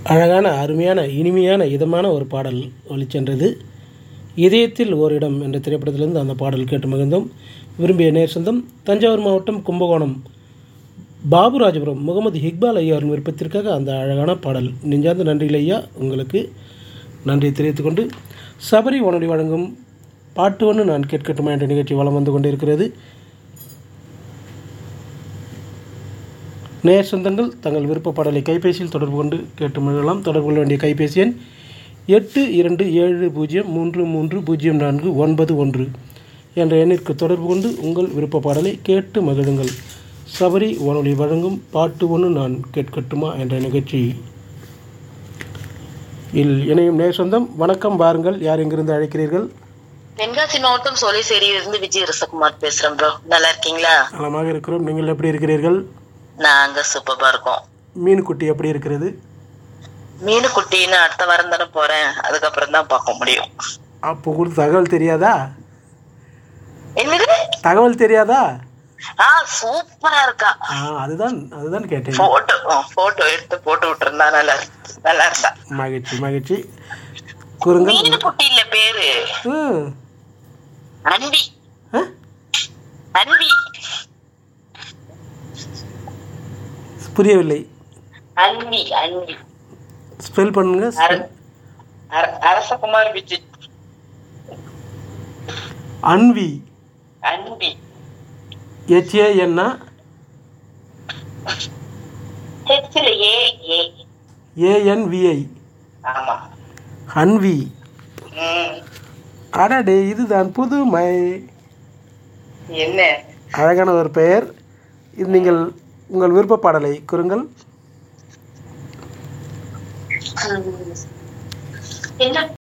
அழகான அருமையான இனிமையான இதமான ஒரு பாடல் ஒலிச்சென்றது இதயத்தில் ஓரிடம் என்ற திரைப்படத்திலிருந்து அந்த பாடல் கேட்டு மகிழ்ந்தோம் விரும்பிய நேர் சொந்தம் தஞ்சாவூர் மாவட்டம் கும்பகோணம் பாபுராஜபுரம் முகமது இக்பால் ஐயா அவர்கள் விருப்பத்திற்காக அந்த அழகான பாடல் நெஞ்சார்ந்த நன்றிகள் ஐயா உங்களுக்கு நன்றியை தெரிவித்துக் கொண்டு சபரி உணடி வழங்கும் பாட்டு ஒன்று நான் கேட்கட்டுமா என்ற நிகழ்ச்சி வலம் வந்து கொண்டிருக்கிறது நேர் சொந்தங்கள் தங்கள் விருப்ப பாடலை கைபேசியில் தொடர்பு கொண்டு கேட்டு மகிழலாம் தொடர்பு கொள்ள வேண்டிய கைபேசி எண் எட்டு இரண்டு ஏழு பூஜ்ஜியம் மூன்று மூன்று பூஜ்ஜியம் நான்கு ஒன்பது ஒன்று என்ற எண்ணிற்கு தொடர்பு கொண்டு உங்கள் விருப்ப பாடலை கேட்டு மகிழுங்கள் சபரி வானொலி வழங்கும் பாட்டு ஒன்று நான் கேட்கட்டுமா என்ற நிகழ்ச்சி இல் இணையும் நேர் சொந்தம் வணக்கம் வாருங்கள் யார் எங்கிருந்து அழைக்கிறீர்கள் தென்காசி மாவட்டம் சோலைசேரியிலிருந்து விஜய் ரசகுமார் பேசுறேன் ப்ரோ நல்லா இருக்கீங்களா நலமாக இருக்கிறோம் நீங்கள் எப்படி இருக்கிறீர்கள் நாங்க சூப்பரா இருக்கோம் மீன் குட்டி எப்படி இருக்கிறது மீனு குட்டின்னு அடுத்த வாரம் தானே போறேன் அதுக்கப்புறம் தான் பார்க்க முடியும் அப்போ கூட தகவல் தெரியாதா என்னது தகவல் தெரியாதா ஆ சூப்பரா இருக்கா ஆ அதுதான் அதுதான் கேட்டேன் போட்டோ போட்டோ எடுத்து போட்டு விட்டுருந்தா நல்லா இருக்கு நல்லா இருந்தா மகிழ்ச்சி மகிழ்ச்சி கூறுங்கள் மீனு குட்டி இல்ல பேரு ம். அன்பி ஆ? அன்பி புரியவில்லை அன்பி அன்பி ஸ்பெல் பண்ணுங்க அர- அர- அரசகுமார் விஜய் அன்வி அன்பி ஹெச்ஏஎன்னா ஹெச்ல ஏ ஏ ஏஎன்விஐ ஆமா அன்வி ம் அடடே இதுதான் புதுமை என்ன அழகான ஒரு பெயர் இது நீங்கள் உங்கள் விருப்ப பாடலை கூறுங்கள் என்ன